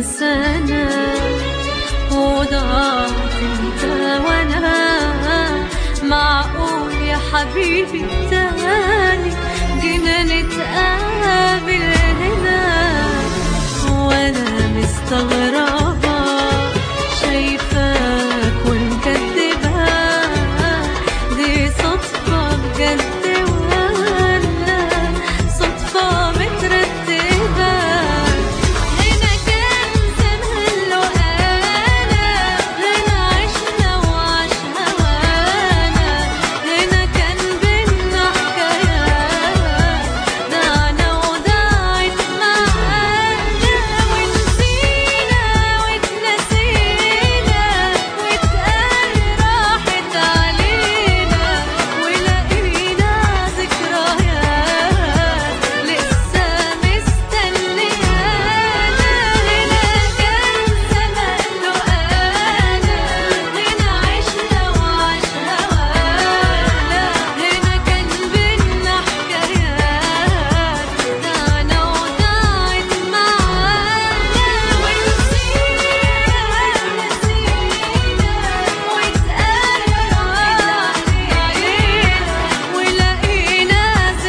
سنة وضاعت انت وانا معقول يا حبيبي تاني جينا نتقابل هنا وانا مستغربة شايفاك ومكدبة دي صدفة بجد ولا صدفة مترتبة هنا كان زمان له أنا هنا عشنا وعاش هوانا هنا كان بينا حكايات دعنا وضاعت معانا ونسينا واتنسينا واتقال راحت علينا ولقينا ذكريات لسه مستنيانا هنا كان زمان له أنا هنا عشنا وعاش هوانا هنا كان بينا حكايات دعنا وضاعت معانا ونسينا نسينا واتقال راحت علينا ولقينا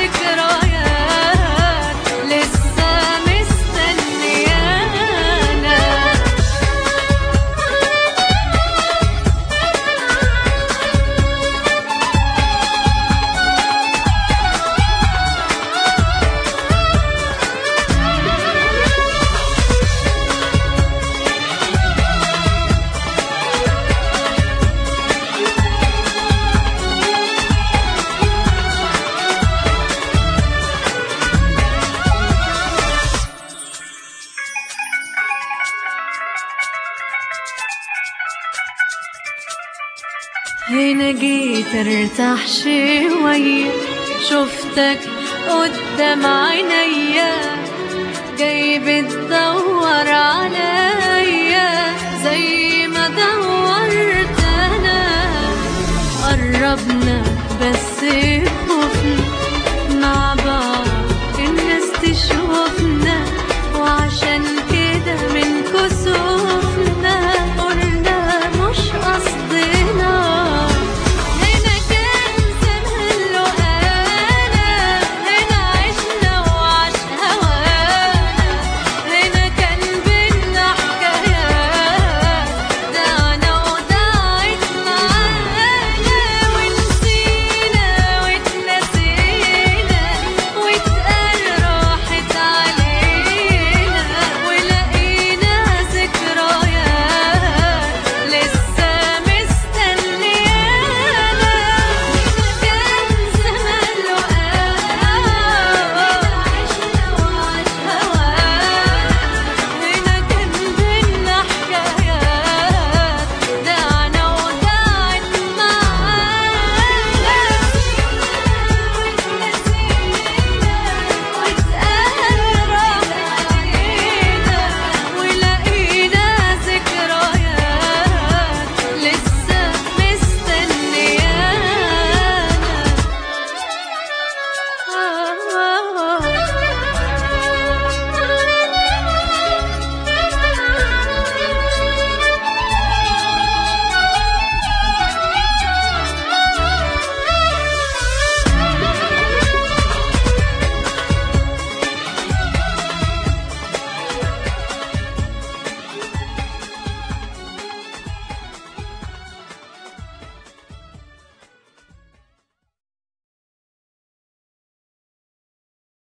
ذكريات لسه مستنيانا هنا جيت ارتاح شوية شفتك قدام عينيا جاي بتدور عليا زي ما دورت انا قربنا بس